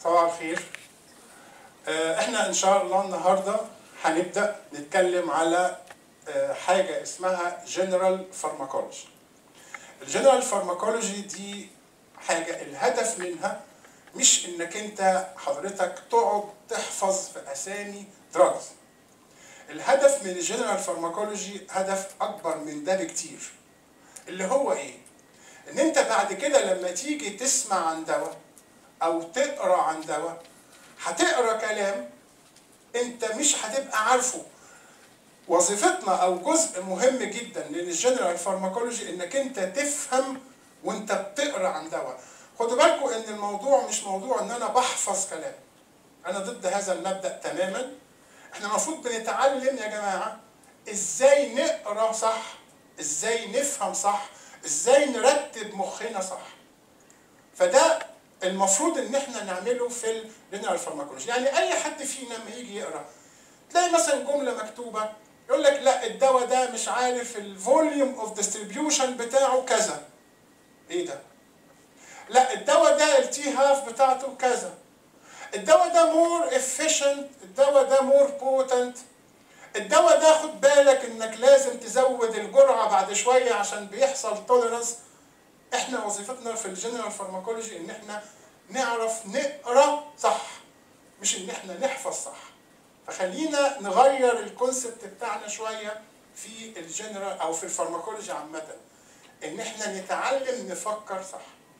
صباح الخير آه، احنا ان شاء الله النهارده هنبدا نتكلم على آه، حاجه اسمها جنرال فارماكولوجي الجنرال فارماكولوجي دي حاجه الهدف منها مش انك انت حضرتك تقعد تحفظ في اسامي دراجز الهدف من الجنرال فارماكولوجي هدف اكبر من ده بكتير اللي هو ايه ان انت بعد كده لما تيجي تسمع عن دواء او تقرا عن دواء هتقرا كلام انت مش هتبقى عارفه وظيفتنا او جزء مهم جدا من الجنرال فارماكولوجي انك انت تفهم وانت بتقرا عن دواء خدوا بالكم ان الموضوع مش موضوع ان انا بحفظ كلام انا ضد هذا المبدا تماما احنا المفروض بنتعلم يا جماعه ازاي نقرا صح ازاي نفهم صح ازاي نرتب مخنا صح فده المفروض ان احنا نعمله في الجنرال فارماكولوجي يعني اي حد فينا لما يجي يقرا تلاقي مثلا جمله مكتوبه يقول لك لا الدواء ده مش عارف الفوليوم اوف ديستريبيوشن بتاعه كذا ايه ده لا الدواء ده التي هاف بتاعته كذا الدواء ده مور افيشنت الدواء ده مور بوتنت الدواء ده خد بالك انك لازم تزود الجرعه بعد شويه عشان بيحصل توليرانس احنا وظيفتنا في الجنرال فارماكولوجي ان احنا نعرف نقرا صح مش ان احنا نحفظ صح فخلينا نغير الكونسبت بتاعنا شويه في الجنرال او في الفارماكولوجي عامه ان احنا نتعلم نفكر صح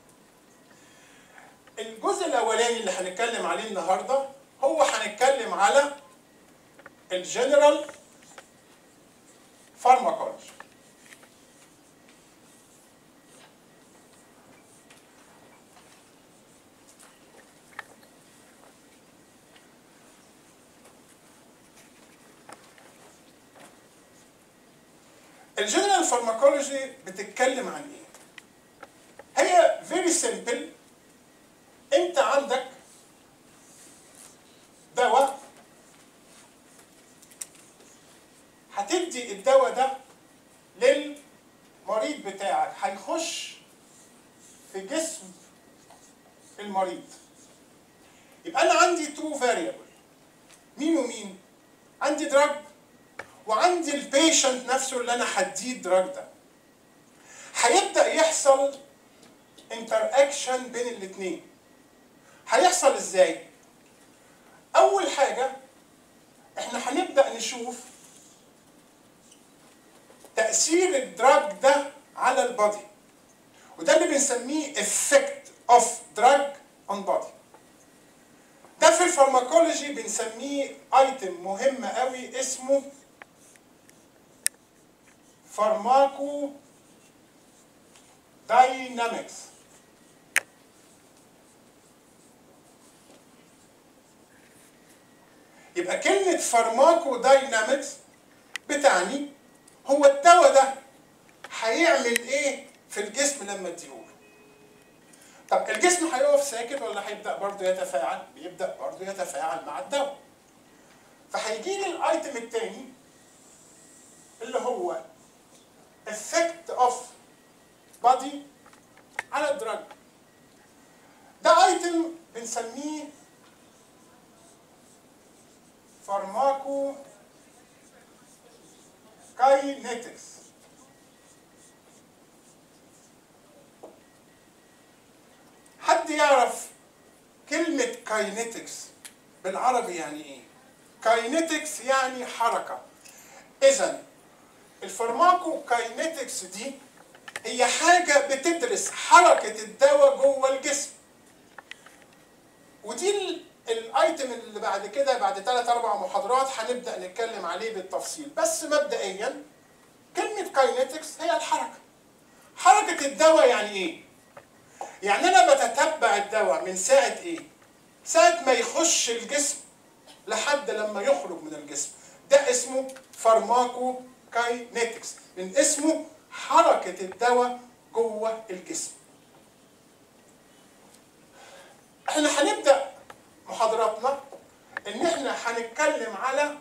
الجزء الاولاني اللي هنتكلم عليه النهارده هو هنتكلم على الجنرال فارماكولوجي الجنرال فارماكولوجي بتتكلم عن ايه؟ هي فيري سيمبل انت عندك دواء هتدي الدواء ده للمريض بتاعك هيخش في جسم المريض يبقى انا عندي تو فاريبل مين ومين عندي دراج وعندي البيشنت نفسه اللي انا هديه الدراج ده هيبدا يحصل انتر اكشن بين الاثنين هيحصل ازاي اول حاجه احنا هنبدا نشوف تاثير الدراج ده على البادي وده اللي بنسميه effect of drug on body ده في الفارماكولوجي بنسميه ايتم مهم قوي اسمه فارماكو داينامكس يبقى كلمة فارماكو داينامكس بتعني هو الدواء ده هيعمل ايه في الجسم لما اديهوله طب الجسم هيقف ساكت ولا هيبدا برضه يتفاعل بيبدا برضه يتفاعل مع الدواء فهيجي لي الايتم الثاني اللي هو effect of body على الدراج ده ايتم بنسميه فارماكو كاينيتكس حد يعرف كلمة كاينيتكس بالعربي يعني ايه؟ كاينيتكس يعني حركة إذا الفارماكو كاينيتكس دي هي حاجة بتدرس حركة الدواء جوه الجسم ودي الايتم اللي بعد كده بعد ثلاث اربع محاضرات هنبدا نتكلم عليه بالتفصيل بس مبدئيا كلمه كاينيتكس هي الحركه حركه الدواء يعني ايه يعني انا بتتبع الدواء من ساعه ايه ساعه ما يخش الجسم لحد لما يخرج من الجسم ده اسمه فارماكو كاينيتكس من اسمه حركه الدواء جوه الجسم احنا هنبدا محاضراتنا ان احنا هنتكلم على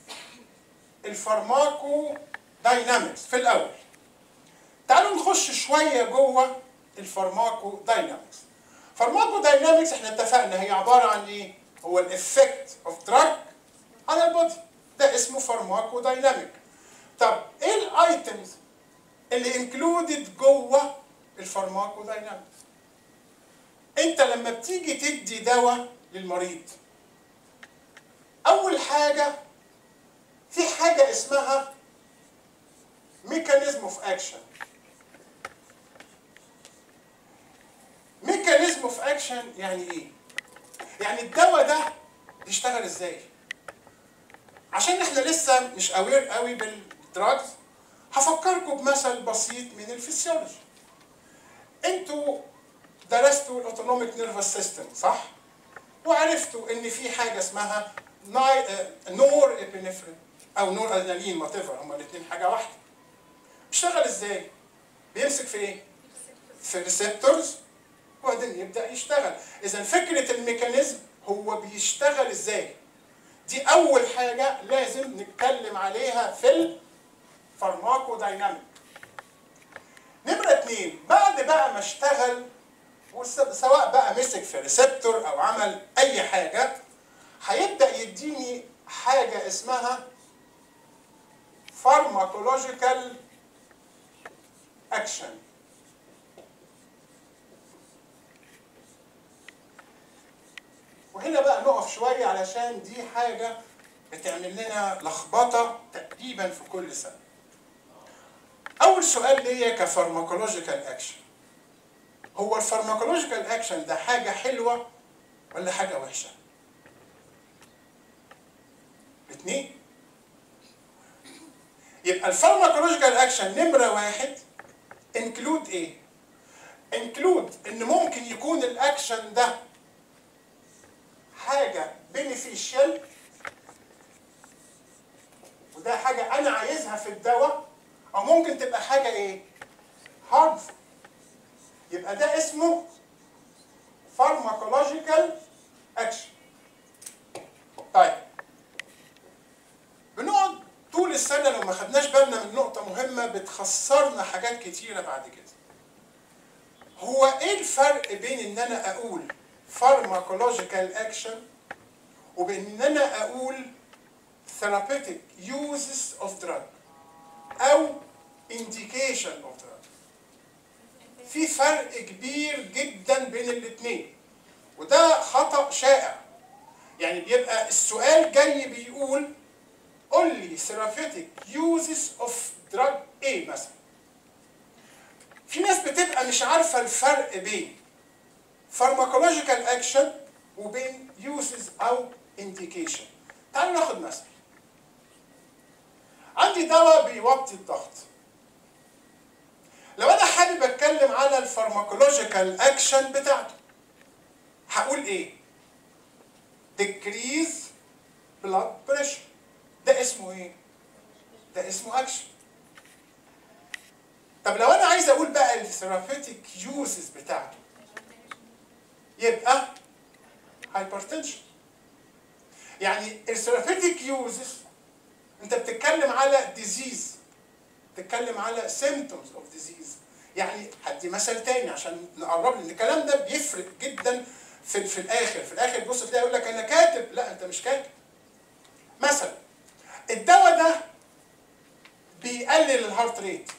الفارماكو داينامكس في الاول تعالوا نخش شويه جوه الفارماكو داينامكس فارماكو داينامكس احنا اتفقنا هي عباره عن ايه؟ هو الافكت اوف دراج على البودي ده اسمه فارماكو دايناميك طب ايه الايتمز اللي انكلودد جوه الفارماكو داينامكس انت لما بتيجي تدي دواء للمريض اول حاجه في حاجه اسمها ميكانيزم اوف اكشن ميكانيزم اوف اكشن يعني ايه يعني الدواء ده بيشتغل ازاي عشان احنا لسه مش اوير قوي بالدراجز هفكركم بمثل بسيط من الفسيولوجي انتوا درستوا الاوتونوميك نيرفس سيستم صح وعرفتوا ان في حاجه اسمها ناي... آه، نور ابنفرين او نور ادرينالين وات ايفر هما الاثنين حاجه واحده بيشتغل ازاي بيمسك في ايه في ريسبتورز وبعدين يبدا يشتغل اذا فكره الميكانيزم هو بيشتغل ازاي دي اول حاجه لازم نتكلم عليها في الفارماكو دايناميك نمره اتنين بعد بقى ما اشتغل وس- سواء بقى مسك في ريسبتور او عمل اي حاجه هيبدا يديني حاجه اسمها فارماكولوجيكال اكشن وهنا بقى نقف شويه علشان دي حاجه بتعمل لنا لخبطه تقريبا في كل سنه اول سؤال ليا كفارماكولوجيكال اكشن هو الفارماكولوجيكال اكشن ده حاجه حلوه ولا حاجه وحشه الاثنين يبقى الفارماكولوجيكال اكشن نمره واحد انكلود ايه انكلود ان ممكن يكون الاكشن ده حاجه بينيفيشال وده حاجه انا عايزها في الدواء او ممكن تبقى حاجه ايه harmful يبقى ده اسمه فارماكولوجيكال اكشن طيب بنقعد طول السنه لو ما خدناش بالنا من نقطه مهمه بتخسرنا حاجات كتيره بعد كده هو ايه الفرق بين ان انا اقول فارماكولوجيكال اكشن وبين ان انا اقول therapeutic uses of drug او indication of drug في فرق كبير جدا بين الاثنين وده خطأ شائع يعني بيبقى السؤال جاي بيقول قول لي therapeutic uses of drug ايه مثلا في ناس بتبقى مش عارفة الفرق بين pharmacological action وبين uses او indication تعالوا ناخد مثل عندي دواء بيوطي الضغط لو انا حابب اتكلم على الفارماكولوجيكال اكشن بتاعته هقول ايه decrease blood pressure ده اسمه ايه ده اسمه اكشن طب لو انا عايز اقول بقى الثيرابيوتيك يوزز بتاعته يبقى هايبرتنشن يعني الثيرابيوتيك يوزز انت بتتكلم على ديزيز بتتكلم على symptoms of disease يعني هدي مثل تاني عشان نقرب لان الكلام ده بيفرق جدا في في الاخر في الاخر تبص تلاقي يقول لك انا كاتب لا انت مش كاتب مثلا الدواء ده بيقلل الهارت ريت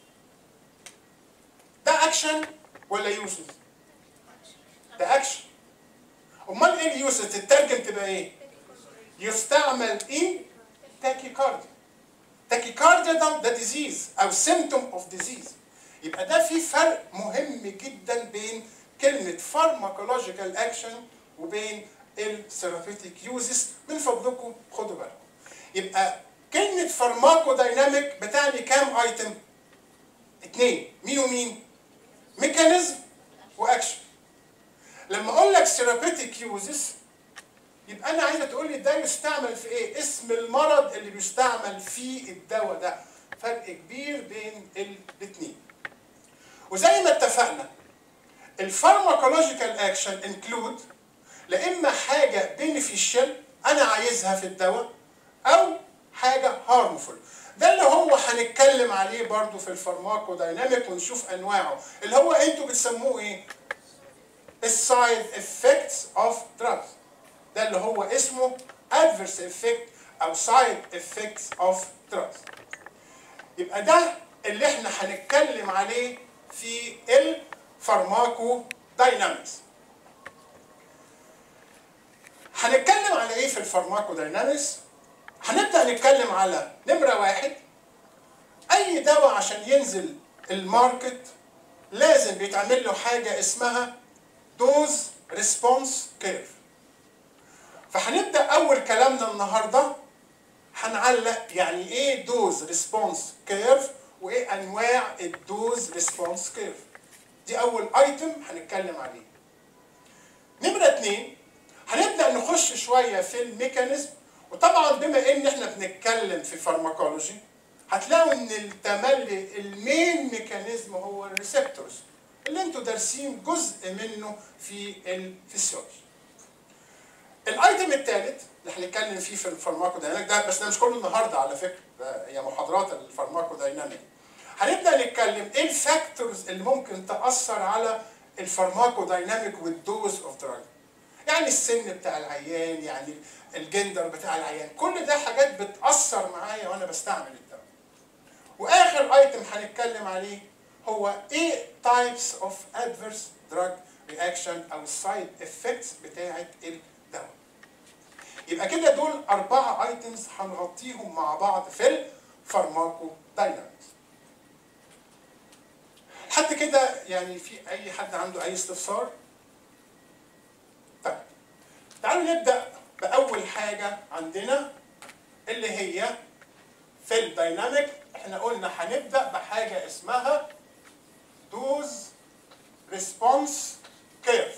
ده اكشن ولا يوسف ده اكشن امال ايه اليوسف تترجم تبقى ايه يستعمل ان تاكيكارديا تاكيكارديا ده ده ديزيز او سيمتوم اوف ديزيز يبقى ده في فرق مهم جدا بين كلمه فارماكولوجيكال اكشن وبين الثيرابيوتيك يوزز من فضلكم خدوا بالكم يبقى كلمه فارماكو دايناميك بتعني كام ايتم اتنين مين ومين ميكانيزم واكشن لما اقول لك ثيرابيوتيك يوزز يبقى انا عايزه تقول لي ده يستعمل في ايه اسم المرض اللي بيستعمل فيه الدواء ده فرق كبير بين الاثنين وزي ما اتفقنا الفارماكولوجيكال اكشن انكلود لا اما حاجه بينيفيشال انا عايزها في الدواء او حاجه هارمفول ده اللي هو هنتكلم عليه برضو في الفارماكو دايناميك ونشوف انواعه اللي هو انتوا بتسموه ايه السايد افكتس اوف drugs ده اللي هو اسمه adverse effect او side effects of drugs يبقى ده اللي احنا هنتكلم عليه في الفارماكو داينامكس هنتكلم على ايه في الفارماكو داينامكس هنبدا نتكلم على نمره واحد اي دواء عشان ينزل الماركت لازم بيتعمل له حاجه اسمها دوز ريسبونس كيرف فهنبدا اول كلامنا النهارده هنعلق يعني ايه دوز ريسبونس كيرف وايه انواع الدوز ريسبونس كيرف دي اول ايتم هنتكلم عليه نمره اتنين هنبدا نخش شويه في الميكانيزم وطبعا بما ان احنا بنتكلم في فارماكولوجي هتلاقوا ان التملي المين ميكانيزم هو الريسبتورز اللي انتوا دارسين جزء منه في الفسيولوجي الايتم الثالث اللي هنتكلم فيه في الفارماكو دايناميك ده بس ده مش كله النهارده على فكره ده هي محاضرات الفارماكو دايناميك هنبدا نتكلم ايه الفاكتورز اللي ممكن تاثر على الفارماكو دايناميك والدوز اوف دراج يعني السن بتاع العيان يعني الجندر بتاع العيان كل ده حاجات بتاثر معايا وانا بستعمل الدواء واخر ايتم هنتكلم عليه هو ايه تايبس اوف ادفيرس دراج رياكشن او السايد افكتس بتاعه الدواء يبقى كده دول اربعه ايتمز هنغطيهم مع بعض في الفارماكو داينامكس لحد كده يعني في اي حد عنده اي استفسار طيب تعالوا نبدا باول حاجه عندنا اللي هي في الدايناميك احنا قلنا هنبدا بحاجه اسمها دوز ريسبونس كيرف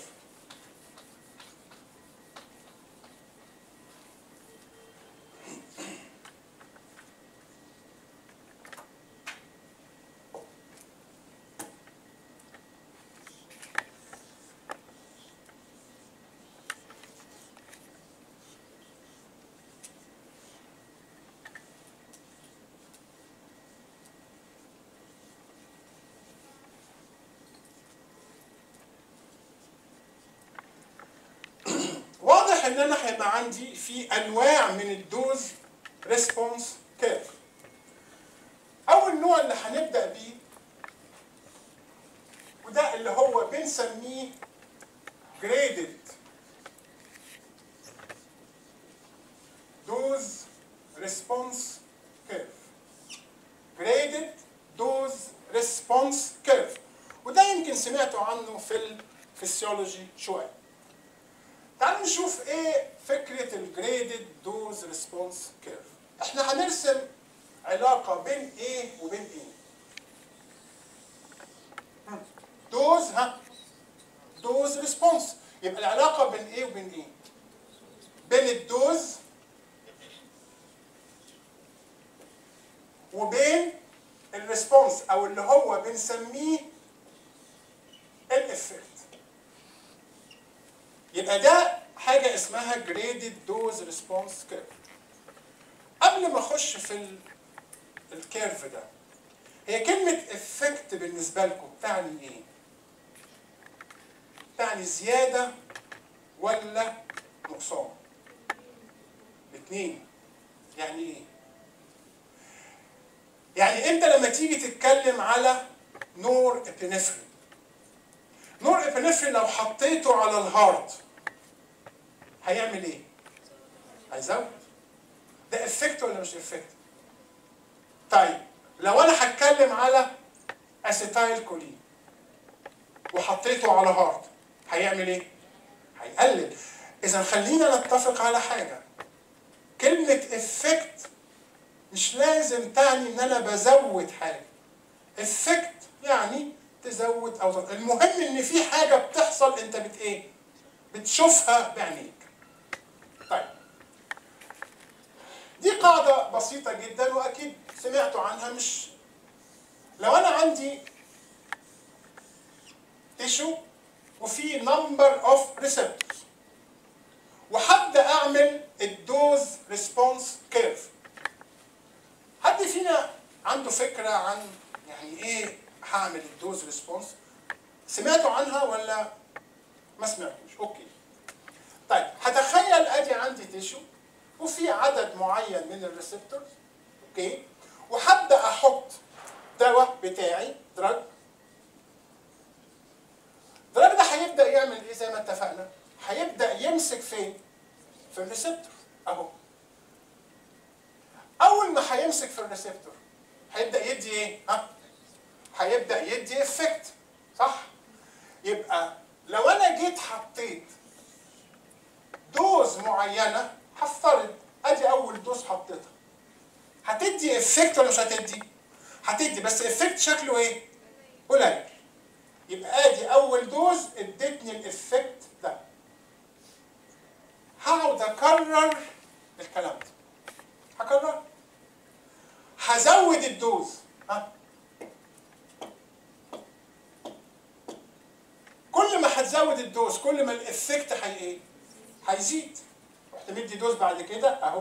واضح ان انا هيبقى عندي في انواع من الدوز ريسبونس كيرف اول نوع اللي هنبدا بيه وده اللي هو بنسميه جريدد دوز ريسبونس كيرف جريدد دوز ريسبونس كيرف وده يمكن سمعتوا عنه في الفسيولوجي شويه تعالوا نشوف ايه فكرة الجريدد دوز ريسبونس كيرف احنا هنرسم علاقة بين ايه وبين ايه هم. دوز ها دوز ريسبونس يبقى العلاقة بين ايه وبين ايه بين الدوز وبين الريسبونس او اللي هو بنسميه الافكت يبقى ده حاجة اسمها جريدد دوز ريسبونس كيرف قبل ما اخش في ال- الكيرف ده هي كلمة افكت بالنسبة لكم تعني ايه؟ تعني زيادة ولا نقصان؟ الاثنين يعني ايه؟ يعني انت لما تيجي تتكلم على نور ابنفرين نور ابنفرين لو حطيته على الهارت هيعمل ايه؟ هيزود ده افكت ولا مش افكت؟ طيب لو انا هتكلم على اسيتايل كولين وحطيته على هارت هيعمل ايه؟ هيقلل اذا خلينا نتفق على حاجه كلمه افكت مش لازم تعني ان انا بزود حاجه افكت يعني تزود او تنقص المهم ان في حاجه بتحصل انت بت ايه بتشوفها بعينيك طيب دي قاعده بسيطه جدا واكيد سمعتوا عنها مش لو انا عندي تيشو وفي نمبر اوف ريسبتورز وهبدا اعمل الدوز ريسبونس كيرف حد فينا عنده فكره عن يعني ايه هعمل الدوز ريسبونس سمعتوا عنها ولا ما سمعتوش اوكي طيب هتخيل ادي عندي تيشو وفي عدد معين من الريسبتورز اوكي وهبدا احط دواء بتاعي دراج الدراج ده هيبدا يعمل ايه زي ما اتفقنا هيبدا يمسك فين في الريسبتور اهو اول ما هيمسك في الريسبتور هيبدا يدي ايه ها هيبدا يدي افكت صح يبقى لو انا جيت حطيت دوز معينه هفترض ادي اول دوز حطيتها هتدي افكت ولا مش هتدي هتدي بس افكت شكله ايه قليل يبقى ادي اول دوز ادتني الافكت ده هقعد اكرر الكلام ده هكرر هزود الدوز ها كل ما هتزود الدوز كل ما الافكت هي ايه هيزيد رحت مدي دوز بعد كده اهو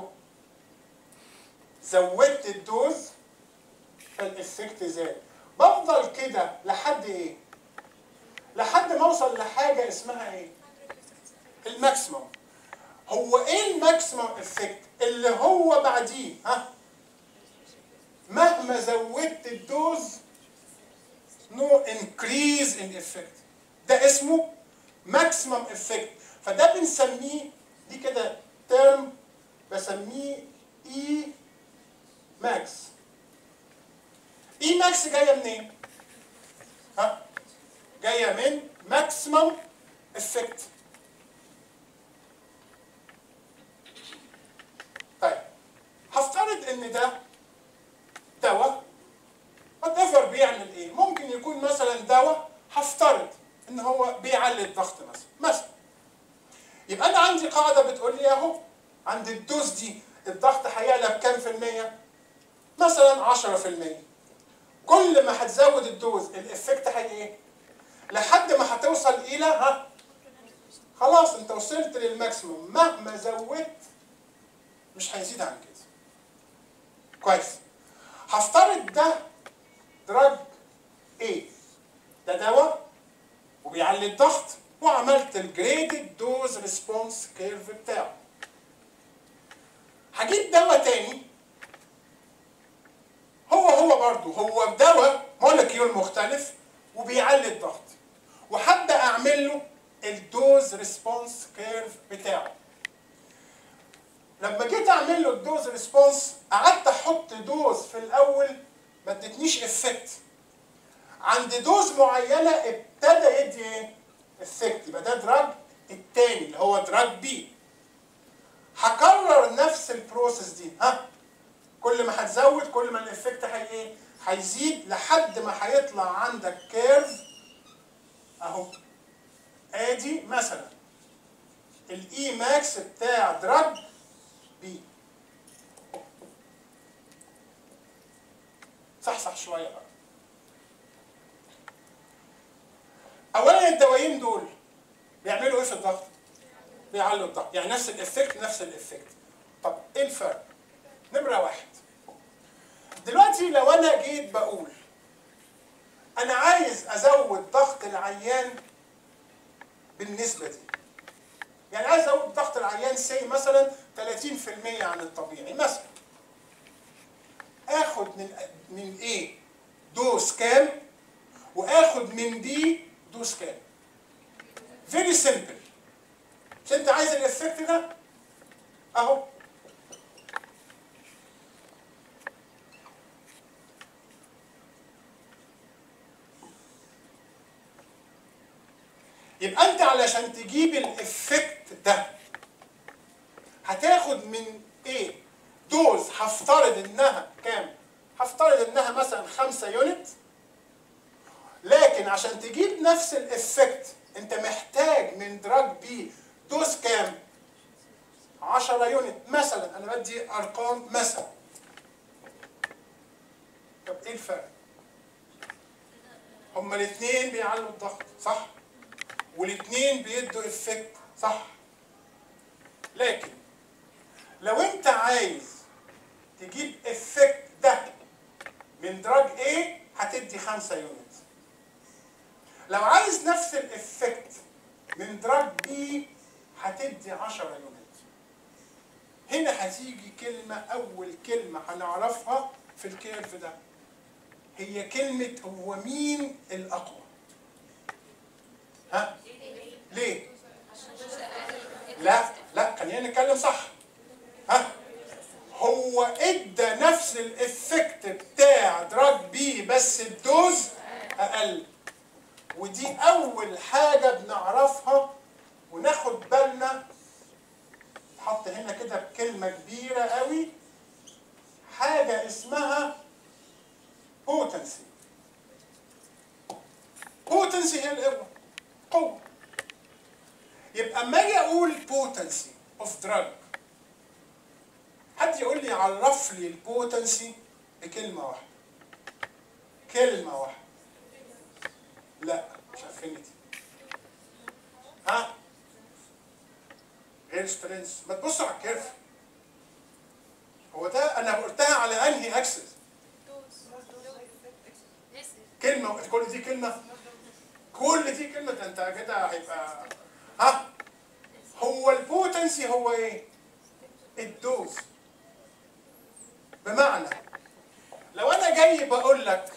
زودت الدوز فالافكت زاد بفضل كده لحد ايه لحد ما اوصل لحاجه اسمها ايه الماكسيموم هو ايه الماكسيموم افكت اللي هو بعديه ها مهما زودت الدوز نو انكريز ان افكت ده اسمه ماكسيمم افكت فده بنسميه دي كده ترم بسميه اي ماكس اي ماكس جايه منين ها جايه من ماكسيمم افكت طيب هفترض ان ده دواء وات ايفر بيعمل ايه ممكن يكون مثلا دواء هفترض ان هو بيعلي الضغط مثلا مثلا يبقى انا عندي قاعده بتقول لي اهو عند الدوز دي الضغط هيعلى بكام في المية؟ مثلا 10% كل ما هتزود الدوز الافكت هي ايه؟ لحد ما هتوصل الى ها خلاص انت وصلت للماكسيموم مهما زودت مش هيزيد عن كده كويس هفترض ده دراج ايه ده دواء وبيعلي الضغط وعملت الجريدد دوز ريسبونس كيرف بتاعه هجيب دواء تاني هو هو برضه هو دواء مولكيول مختلف وبيعلي الضغط وهبدا اعمل له الدوز ريسبونس كيرف بتاعه لما جيت اعمل له الدوز ريسبونس قعدت احط دوز في الاول ما ادتنيش افكت عند دوز معينه ابتدى يدي ايه؟ افكت يبقى ده دراج التاني اللي هو دراج بي هكرر نفس البروسيس دي ها كل ما هتزود كل ما الافكت هي ايه؟ هيزيد لحد ما هيطلع عندك كيرف اهو ادي مثلا الاي ماكس بتاع دراج بي صحصح شويه بقى اولا الدوايين دول بيعملوا ايه في الضغط؟ بيعلوا الضغط يعني نفس الافكت نفس الافكت طب ايه الفرق؟ نمره واحد دلوقتي لو انا جيت بقول انا عايز ازود ضغط العيان بالنسبه دي يعني عايز ازود ضغط العيان سي مثلا 30% عن الطبيعي مثلا اخد من من ايه دوز كام واخد من دي دوز كام فيري سيمبل مش انت عايز الافكت ده اهو يبقى انت علشان تجيب الافكت ده هتاخد من ايه دوز هفترض انها كام هفترض انها مثلا 5 يونت لكن عشان تجيب نفس الافكت انت محتاج من دراج بي دوز كام 10 يونت مثلا انا بدي ارقام مثلا طب ايه الفرق هما الاثنين بيعلوا الضغط صح والاثنين بيدوا افكت صح لكن لو انت عايز تجيب افكت ده من دراج A هتدي 5 يونت لو عايز نفس الافكت من دراج بي هتدي 10 يونت هنا هتيجي كلمة أول كلمة هنعرفها في الكيرف ده هي كلمة هو مين الأقوى ها؟ ليه؟ لا لا خلينا نتكلم صح ها؟ هو ادى نفس الافكت بتاع دراج بي بس الدوز اقل ودي اول حاجه بنعرفها وناخد بالنا حط هنا كده بكلمه كبيره قوي حاجه اسمها بوتنسي بوتنسي هي القوه قوه يبقى اما اجي اقول بوتنسي اوف دراج حد يقول لي عرف لي البوتنسي بكلمه واحده كلمه واحده لا مش افينيتي ها غير سترينث ما تبص على الكيرف هو ده انا قلتها على انهي اكسس كلمه كل دي كلمه كل دي كلمه ده انت كده هيبقى ها هو البوتنسي هو ايه الدوز بمعنى لو انا جاي بقول لك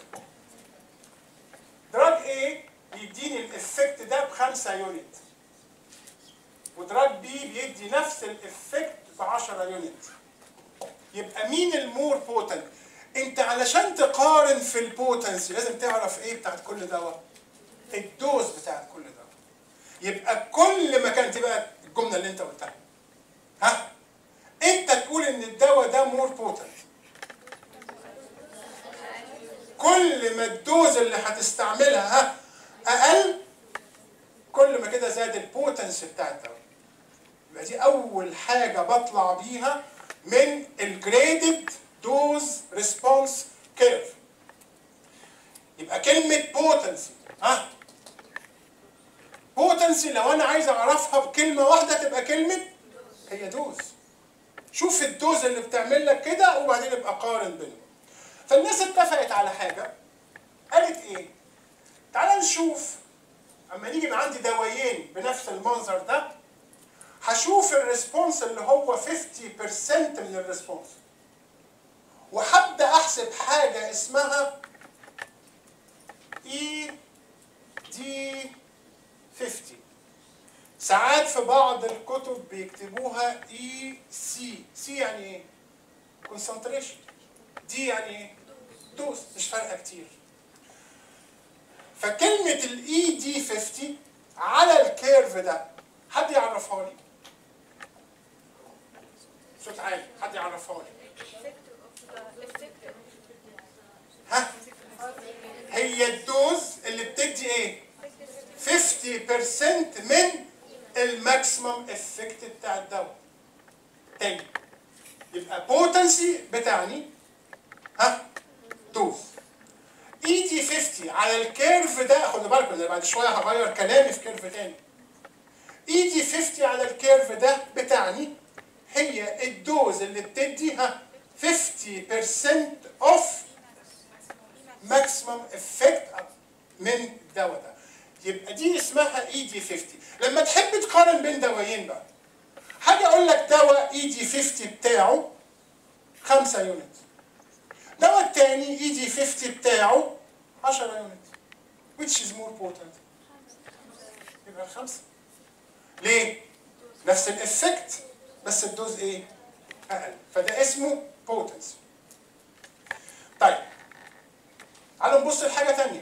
دراج ايه بيديني الافكت ده بخمسة يونت ودراج بي بيدي نفس الافكت ب 10 يونت يبقى مين المور بوتنت انت علشان تقارن في البوتنسي لازم تعرف ايه بتاعت كل دواء الدوز بتاعت كل دواء يبقى كل ما كانت بقى الجمله اللي انت قلتها ها انت تقول ان الدواء ده مور بوتنت كل ما الدوز اللي هتستعملها ها اقل كل ما كده زاد البوتنس بتاع الدواء يبقى دي اول حاجه بطلع بيها من الجريدد دوز ريسبونس كيرف يبقى كلمه بوتنسي ها بوتنسي لو انا عايز اعرفها بكلمه واحده تبقى كلمه هي دوز شوف الدوز اللي بتعمل لك كده وبعدين ابقى قارن بينهم فالناس اتفقت على حاجه قالت ايه تعال نشوف اما نيجي يبقى عندي دوايين بنفس المنظر ده هشوف الريسبونس اللي هو 50% من الريسبونس وهبدا احسب حاجه اسمها اي دي 50 ساعات في بعض الكتب بيكتبوها اي سي سي يعني ايه كونسنتريشن دي يعني ايه دوز مش فارقه كتير فكلمه الاي دي 50 على الكيرف ده حد يعرفها لي صوت عالي حد يعرفها لي ها هي الدوز اللي بتدي ايه 50% من الماكسيمم افكت بتاع الدواء تاني يبقى بوتنسي بتاعني ها دوز اي دي 50 على الكيرف ده خدوا بالكم انا بعد شويه هغير كلامي في كيرف تاني اي دي 50 على الكيرف ده بتاعني هي الدوز اللي بتدي ها 50% اوف ماكسيمم افكت من الدواء ده يبقى دي اسمها اي دي 50 لما تحب تقارن بين دوايين بقى حاجه اقول لك دواء اي دي 50 بتاعه 5 يونت دواء التاني اي دي 50 بتاعه 10 يونت which is more potent يبقى الخمسه ليه؟ نفس الافكت بس الدوز ايه؟ اقل فده اسمه بوتنسي طيب تعالوا نبص لحاجه تانية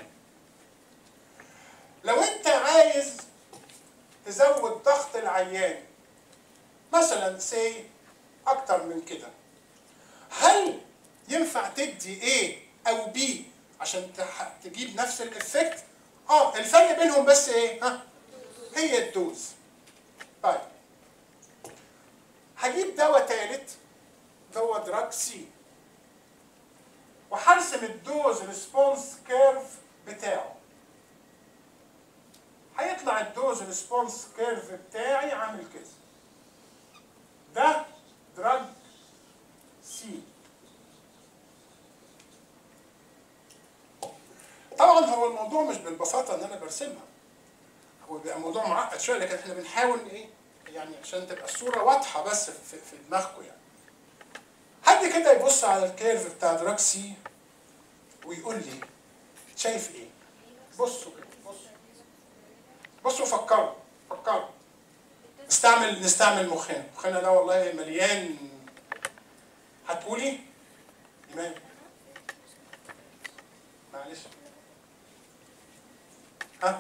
لو انت عايز تزود ضغط العيان مثلا سي اكتر من كده هل ينفع تدي A او B عشان تح- تجيب نفس الافكت اه الفرق بينهم بس ايه ها هي الدوز طيب هجيب دواء تالت دواء دراج سي وهرسم الدوز ريسبونس كيرف بتاعه هيطلع الدوز ريسبونس كيرف بتاعي عامل كده ده دراج سي طبعا هو الموضوع مش بالبساطه ان انا برسمها هو بيبقى الموضوع معقد شويه لكن احنا بنحاول ايه يعني عشان تبقى الصوره واضحه بس في, في دماغكم يعني حد كده يبص على الكيرف بتاع دراج سي ويقول لي شايف ايه بصوا كده بصوا بصوا فكروا فكروا نستعمل نستعمل مخنا مخنا ده والله مليان هتقولي ايمان معلش ها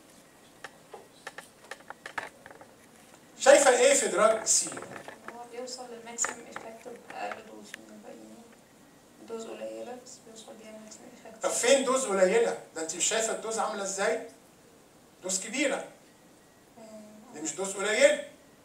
شايفه ايه في دراج سي هو بيوصل للماكسيمم افكت بأقل دوز من الباقيين دوز قليلة بس بيوصل بيها للماكسيمم افكت طب فين دوز قليله ده انت مش شايفه الدوز عامله ازاي دوز كبيره دي مش دوز قليله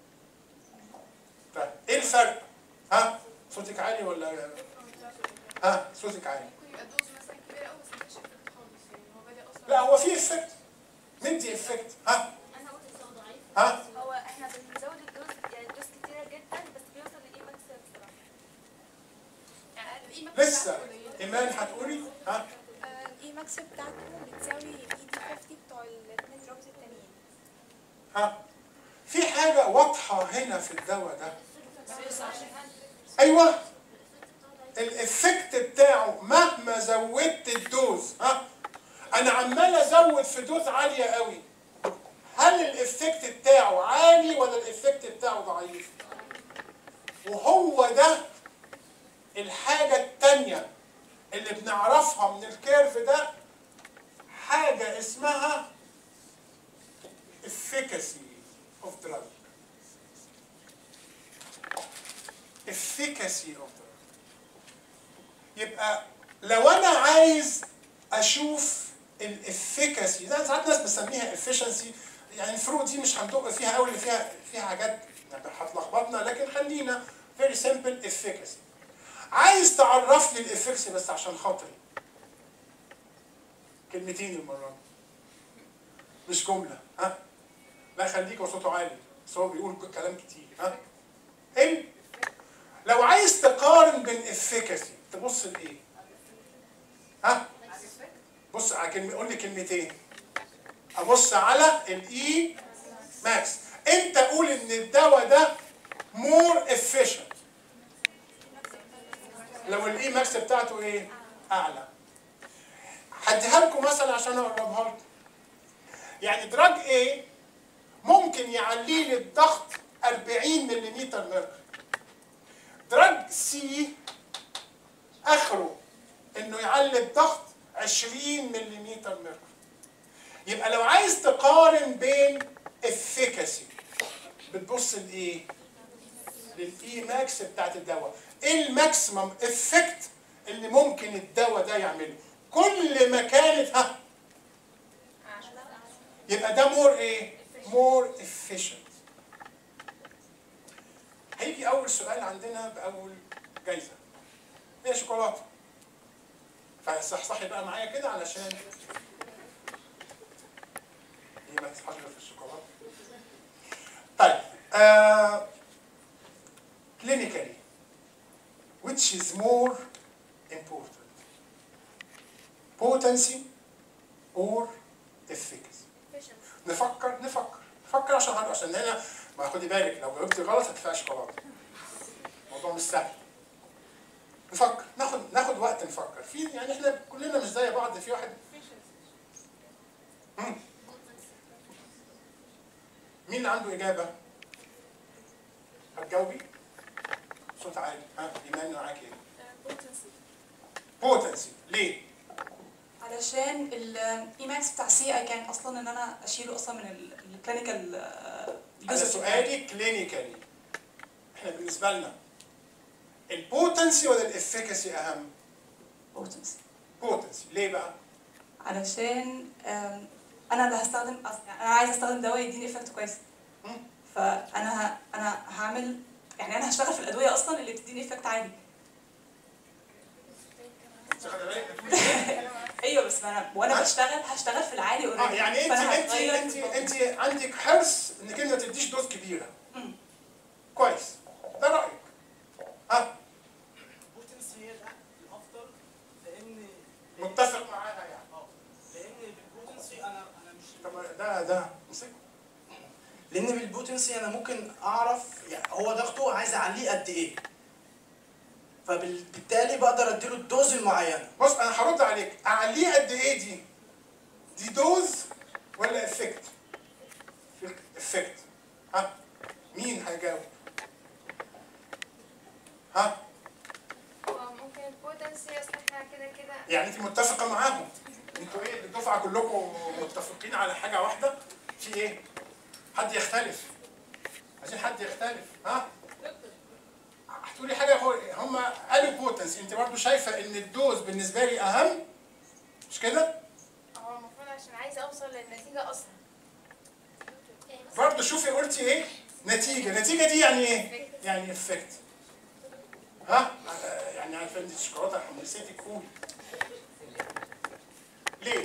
طيب ايه الفرق ها صوتك عالي ولا ها صوتك عالي ممكن يبقى دوز مثلا كبيرة أوي بس مفيش افكت خالص يعني هو بادئ أصلا لا هو في افكت مدي افكت ها انا قلت الصوت ضعيف ها هو احنا بنزود الدوز يعني الدوز كتيرة جدا بس بيوصل لايه ماكس بسرعة يعني القيمة لسه بتاعته قليلة. ايمان هتقولي ها الاي ماكس بتاعته بتساوي الاي دي 50 بتوع الاثنين دروبز التانيين ها في حاجه واضحه هنا في الدواء ده ايوه الافكت بتاعه مهما زودت الدوز ها انا عمال ازود في دوز عاليه قوي هل الافكت بتاعه عالي ولا الافكت بتاعه ضعيف وهو ده الحاجه التانيه اللي بنعرفها من الكيرف ده حاجه اسمها efficacy of drug efficacy of drug يبقى لو انا عايز اشوف الافيكاسي ده ساعات ناس بنسميها efficiency يعني الفروق دي مش هندق فيها قوي اللي فيها فيها حاجات يعني هتلخبطنا لكن خلينا very simple efficacy عايز تعرف لي الافيكاسي بس عشان خاطري كلمتين المره دي مش جمله ها لا خليك وصوته عالي بس هو بيقول كلام كتير ها ال لو عايز تقارن بين افيكاسي تبص لايه ها بص على كلمه قول لي كلمتين ابص على الاي ماكس انت قول ان الدواء ده مور افيشنت لو الاي ماكس بتاعته ايه اعلى هديها لكم مثلا عشان اقربها لكم يعني دراج ايه ممكن يعلي لي الضغط 40 ملم ميركوري دراج سي اخره انه يعلي الضغط 20 ملم ميركوري يبقى لو عايز تقارن بين افيكاسي بتبص لايه؟ للاي ماكس بتاعت الدواء ايه الماكسيمم افكت اللي ممكن الدواء ده يعمله كل ما كانت ها يبقى ده مور ايه؟ مور efficient هيجي اول سؤال عندنا باول جايزه هي شوكولاته فصحصحي بقى معايا كده علشان ايه ما تصحاش غير في الشوكولاته طيب آه clinically which is more important potency or efficacy نفكر نفكر نفكر عشان حاجه عشان هنا ما خدي بالك لو جاوبتي غلط هتدفعي شوكولاته الموضوع مش سهل نفكر ناخد ناخد وقت نفكر في يعني احنا كلنا مش زي بعض في واحد مم. مين اللي عنده اجابه؟ هتجاوبي؟ صوت عالي ها ايمان معاك ايه؟ بوتنسي ليه؟ علشان الاي ماكس بتاع سي اي كان اصلا ان انا اشيله اصلا من الكلينيكال هذا سؤالي كلينيكالي احنا بالنسبه لنا البوتنسي ولا الافيكاسي اهم؟ بوتنسي بوتنسي ليه بقى؟ علشان آم، انا اللي هستخدم أص- يعني انا عايزه استخدم دواء يديني افكت كويس مم. فانا ه... انا هعمل يعني انا هشتغل في الادويه اصلا اللي بتديني افكت عالي خلي بالك بتقولي إيه؟ ايوه بس ما انا وانا ها؟ بشتغل هشتغل في العالي اه اوريدي يعني انت فأنا انت هتغير انت في انت عندك حرص انك انت ما تديش دوز كبيره مم. كويس ده رايك ها البوتنسي هي الأ- الافضل لان متفق معاها يعني اه لان بالبوتنسي انا انا مش طب ده ده امسكه لان بالبوتنسي انا ممكن اعرف يعني هو ضغطه عايز اعليه قد ايه فبالتالي بقدر اديله الدوز المعينه بص انا هرد عليك اعليه قد ايه دي؟ دي دوز ولا افكت؟ افكت ها مين هيجاوب؟ ها هو ممكن البوتنسي اصل احنا كده كده يعني انت متفقه معاهم انتوا ايه الدفعه كلكم متفقين على حاجه واحده في ايه حد يختلف عايزين حد يختلف ها هتقولي حاجه هو هم قالوا بوتنس انت برضو شايفه ان الدوز بالنسبه لي اهم مش كده هو المفروض عشان عايزه اوصل للنتيجه اسرع برضو شوفي قلتي ايه نتيجه نتيجه دي يعني ايه يعني افكت ها آه، يعني عارفه انت الشوكولاته حمسيتك قولي ليه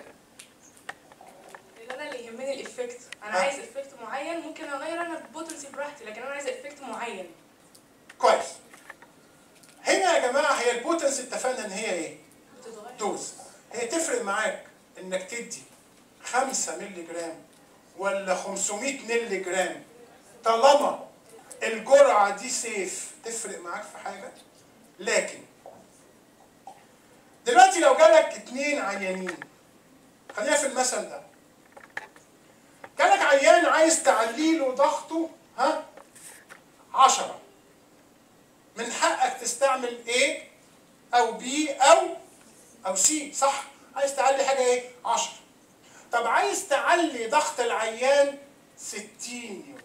لان انا اللي يهمني الافكت انا آه. عايز افكت معين ممكن اغير انا البوتنسي براحتي لكن انا عايز افكت معين كويس هنا يا جماعه هي البوتنس اتفقنا ان هي ايه بتتغير دوز هي تفرق معاك انك تدي 5 مللي جرام ولا 500 مللي جرام طالما الجرعه دي سيف تفرق معاك في حاجه لكن دلوقتي لو جالك اتنين عيانين خلينا في المثل ده جالك عيان عايز تعلي له ضغطه ها 10 من حقك تستعمل A او B او او C صح عايز تعلي حاجه ايه 10 طب عايز تعلي ضغط العيان 60 يونت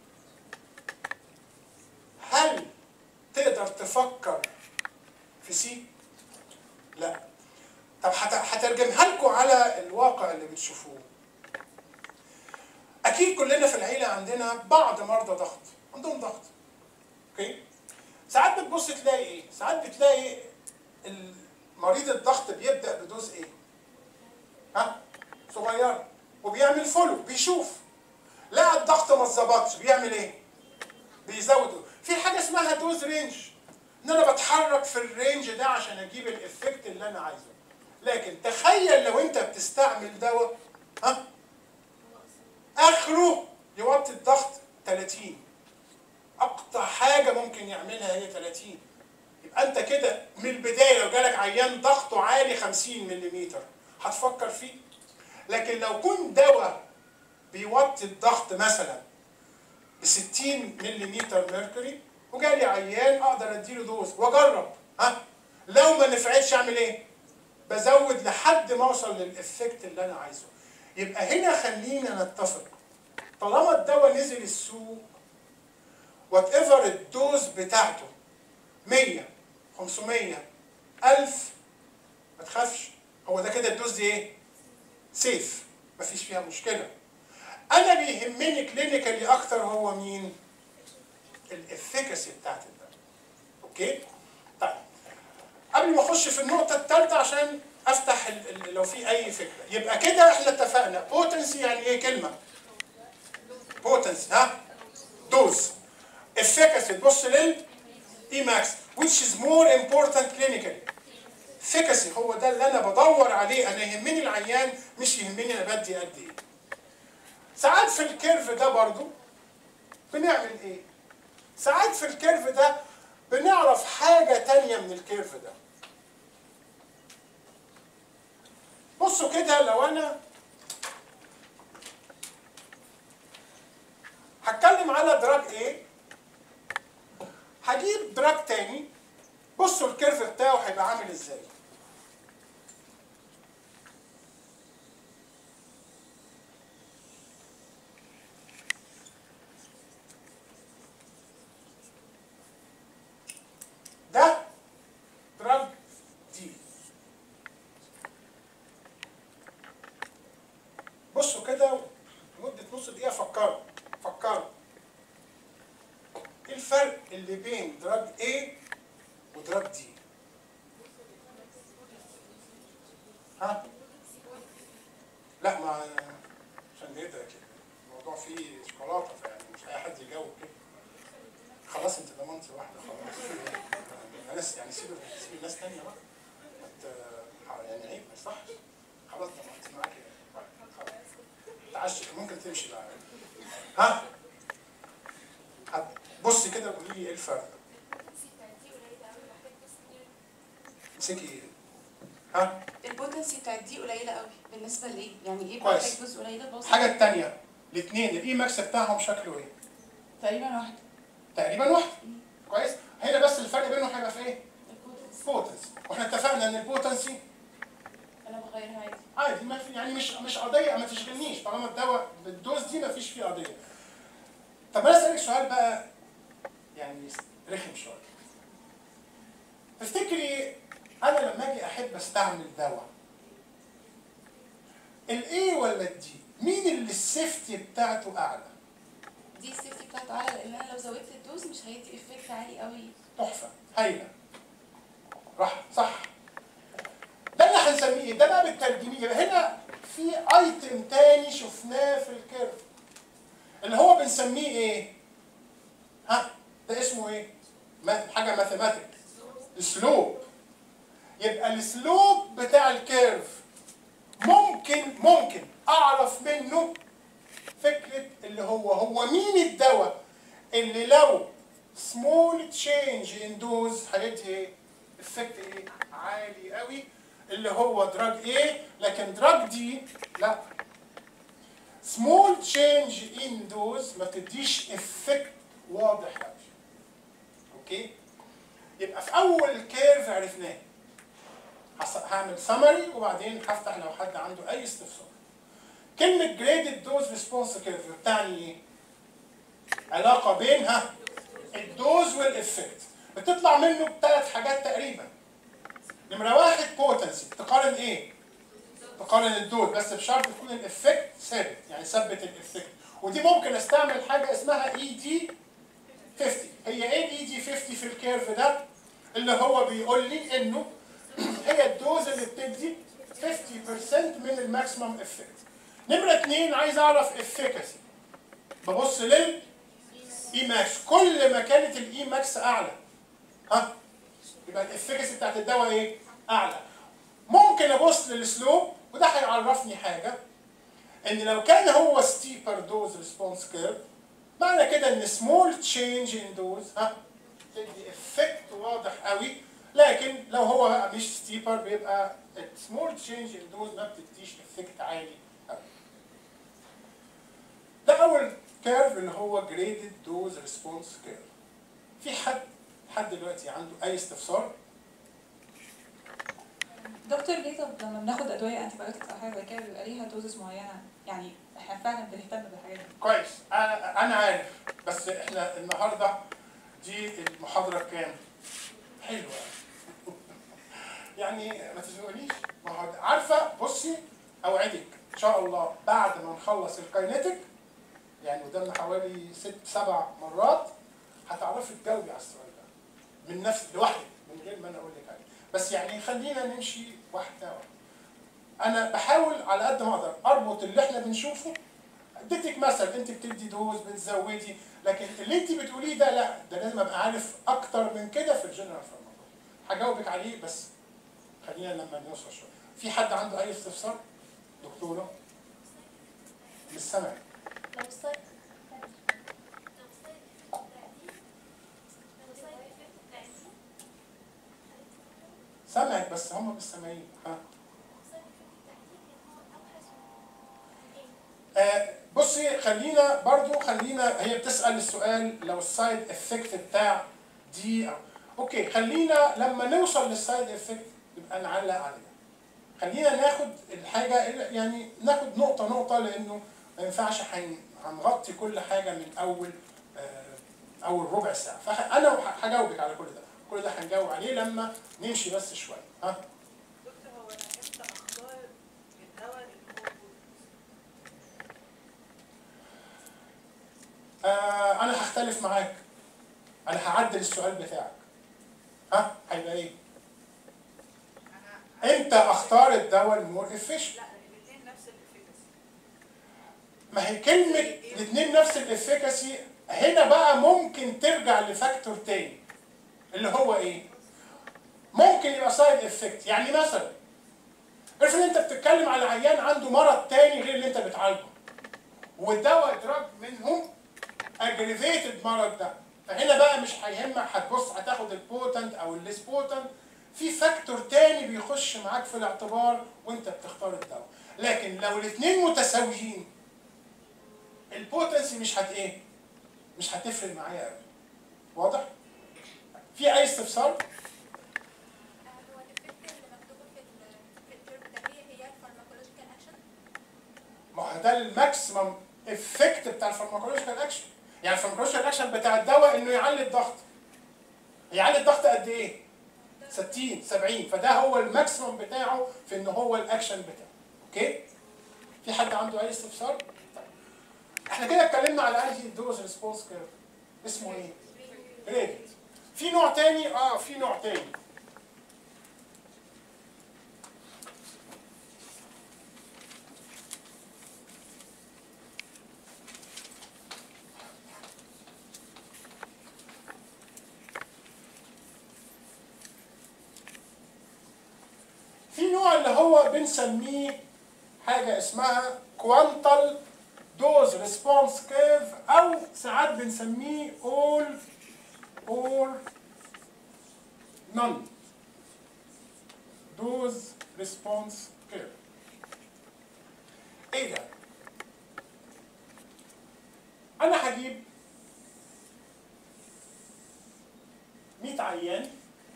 هل تقدر تفكر في سي لا طب هت- هترجمها لكم على الواقع اللي بتشوفوه اكيد كلنا في العيله عندنا بعض مرضى ضغط عندهم ضغط اوكي ساعات بتبص تلاقي ايه ساعات بتلاقي مريض الضغط بيبدا بدوز ايه ها صغيره وبيعمل فولو بيشوف لقى الضغط ما اتظبطش بيعمل ايه بيزوده في حاجه اسمها دوز رينج ان انا بتحرك في الرينج ده عشان اجيب الافكت اللي انا عايزه لكن تخيل لو انت بتستعمل دواء ها اخره يوطي الضغط 30 اقطع حاجه ممكن يعملها هي 30 يبقى انت كده من البدايه لو جالك عيان ضغطه عالي 50 ملم هتفكر فيه لكن لو كنت دواء بيوطي الضغط مثلا ب 60 ملم ميركوري وجالي عيان اقدر اديله دوز واجرب ها لو ما نفعتش اعمل ايه؟ بزود لحد ما اوصل للافكت اللي انا عايزه يبقى هنا خلينا نتفق طالما الدواء نزل السوق وات ايفر الدوز بتاعته 100 500 1000 ما تخافش هو ده كده الدوز دي ايه؟ سيف مفيش فيها مشكله انا بيهمني كلينيكالي اكتر هو مين؟ الافيكاسي بتاعت الدواء اوكي؟ طيب قبل ما اخش في النقطه الثالثه عشان افتح ال ال لو في اي فكره يبقى كده احنا اتفقنا بوتنسي يعني ايه كلمه؟ بوتنسي ها؟ دوز efficacy تبص لل Emax which is more important clinically efficacy هو ده اللي انا بدور عليه انا يهمني العيان مش يهمني انا بدي قد ايه ساعات في الكيرف ده برضو بنعمل ايه ساعات في الكيرف ده بنعرف حاجة تانية من الكيرف ده بصوا كده لو انا هتكلم على دراج ايه هجيب دراج تاني بصوا الكيرف بتاعه هيبقى عامل ازاي ده دراج دي بصوا كده لمدة نص دقيقة فكروا فكروا ايه الفرق اللي بين دراج A ودراج D؟ ها؟ لا ما عشان كده كده الموضوع فيه شوكولاتة يعني مش أي حد يجاوب كده خلاص انت ضمنت واحدة خلاص الناس يعني سيب سيب الناس تانية بقى ما ت- يعني عيب ما يصحش خلاص ضمنت معاك يعني. طيب، خلاص تعشي ممكن تمشي بقى ها هت- بصي كده وقولي لي ايه الفرق امسكي ايه ها البوتنسي بتاعت دي قليله قوي بالنسبه لايه يعني ايه كويس. بتحتاج جزء قليله بوصل الحاجه الثانيه الاثنين الاي ماكس بتاعهم شكله ايه تقريبا واحده تقريبا واحد كويس هنا بس الفرق بينهم هيبقى في ايه البوتنسي بوتنسي واحنا اتفقنا ان البوتنسي انا بغيرها عادي عادي ما في يعني مش مش قضيه ما تشغلنيش طالما الدواء بالدوز دي ما فيش فيه قضيه طب انا اسالك سؤال بقى يعني رخم شويه تفتكري انا لما اجي احب استعمل دواء الايه ولا الدي مين اللي السيفتي بتاعته اعلى دي السيفتي بتاعته اعلى لان انا لو زودت الدوز مش هيدي افكت عالي قوي تحفه هايله راح صح ده اللي هنسميه ايه؟ ده بقى بالترجميه يبقى هنا في ايتم تاني شفناه في الكيرف اللي هو بنسميه ايه؟ ها ده اسمه ايه؟ ما حاجه ماثيماتيك السلوب يبقى السلوب بتاع الكيرف ممكن ممكن اعرف منه فكره اللي هو هو مين الدواء اللي لو سمول تشينج ان دوز هيدي ايه؟ افكت ايه؟ عالي قوي اللي هو دراج ايه لكن دراج دي لا سمول تشينج ان دوز ما تديش افكت واضح قوي اوكي يبقى في اول كيرف عرفناه هص- هعمل سمري وبعدين هفتح لو حد عنده اي استفسار كلمه جريدد دوز ريسبونس كيرف بتعني ايه علاقه بينها الدوز والافكت بتطلع منه بثلاث حاجات تقريبا نمرة واحد بوتنسي تقارن ايه؟ تقارن الدوز بس بشرط يكون الافكت ثابت يعني ثبت الافكت ودي ممكن استعمل حاجة اسمها اي دي 50 هي ايه الاي دي 50 في الكيرف ده؟ اللي هو بيقول لي انه هي الدوز اللي بتدي 50% من الماكسيمم افكت نمرة اتنين عايز اعرف افيكاسي ببص لل اي ماكس كل ما كانت الاي ماكس اعلى ها يبقى الافكاسي بتاعت الدواء ايه اعلى ممكن ابص للسلوب وده هيعرفني حاجه ان لو كان هو ستيبر دوز ريسبونس كيرف معنى كده ان سمول تشينج ان دوز ها تدي افكت واضح قوي لكن لو هو بقى مش ستيبر بيبقى السمول تشينج ان دوز ما بتديش افكت عالي قوي ده اول كيرف اللي هو جريدد دوز ريسبونس كيرف في حد حد دلوقتي عنده اي استفسار دكتور ليه طب لما بناخد ادويه انتي بايوتكس او حاجه زي كده بيبقى ليها دوزز معينه يعني احنا فعلا بنهتم بالحاجات دي كويس انا انا عارف بس احنا النهارده دي المحاضره كام حلوه يعني ما تزنقنيش ما هو عارفه بصي اوعدك ان شاء الله بعد ما نخلص الكاينتيك يعني قدامنا حوالي ست سبع مرات هتعرفي تجاوبي على السؤال ده من نفس لوحدك من غير ما انا اقول لك عليه بس يعني خلينا نمشي واحده واحده انا بحاول على قد ما اقدر اربط اللي احنا بنشوفه اديتك مثل انت بتدي دوز بتزودي لكن اللي انت بتقوليه ده لا ده لازم ابقى عارف اكتر من كده في الجنرال فارماكولوجي هجاوبك عليه بس خلينا لما نوصل شويه في حد عنده اي استفسار دكتوره مش سامع لو السايد لو السايد افكت بتاع دي لو السايد افكت بتاع دي سامعك بس هم مش سامعين ها السايد افكت بتاع دي ان هو اوحش من ايه آه بصي خلينا برضو خلينا هي بتسأل السؤال لو السايد افكت بتاع دي أو- اوكي خلينا لما نوصل للسايد افكت نبقى نعلق عليها خلينا ناخد الحاجة اللي- يعني ناخد نقطة نقطة لأنه ما ينفعش هن- هنغطي كل حاجة من أول آه، أول ربع ساعة فأنا هجاوبك على كل ده كل ده هنجاوب عليه لما نمشي بس شوية ها دكتور هو انا امتى اختار الدواء اللي هو آه انا هختلف معاك انا هعدل السؤال بتاعك ها هيبقى ايه انا امتى اختار الدواء المور افيشنت لا الاثنين نفس الافكاسي ما هي كلمه الاثنين نفس الافيكاسي هنا بقى ممكن ترجع لفاكتور تاني اللي هو ايه ممكن يبقى سايد افكت يعني مثلا افرض انت بتتكلم على عيان عنده مرض تاني غير اللي انت بتعالجه والدواء دراج منهم اجريفيتد مرض ده فهنا بقى مش هيهمك هتبص هتاخد البوتنت او الليس بوتنت في فاكتور تاني بيخش معاك في الاعتبار وانت بتختار الدواء لكن لو الاثنين متساويين البوتنسي مش هت ايه مش هتفرق معايا قوي واضح في اي استفسار هو الافكت اللي مكتوبه في ال في الكيرف ده هي هي الفارماكولوجيكال اكشن ما هو ده الماكسيمم افكت بتاع الفارماكولوجيكال اكشن يعني الفارماكولوجيكال اكشن بتاع الدواء انه يعلي الضغط يعلي الضغط قد ايه 60 70 فده هو الماكسيمم بتاعه في ان هو الاكشن بتاعه اوكي في حد عنده اي استفسار طيب. احنا كده اتكلمنا على انهي دوز ريسبونس كيرف اسمه ايه ريدت في نوع تاني اه في نوع تاني في نوع اللي هو بنسميه حاجة اسمها كوانتال دوز ريسبونس كيرف أو ساعات بنسميه all or none دوز ريسبونس كيرف ايه ده؟ أنا هجيب 100 عيان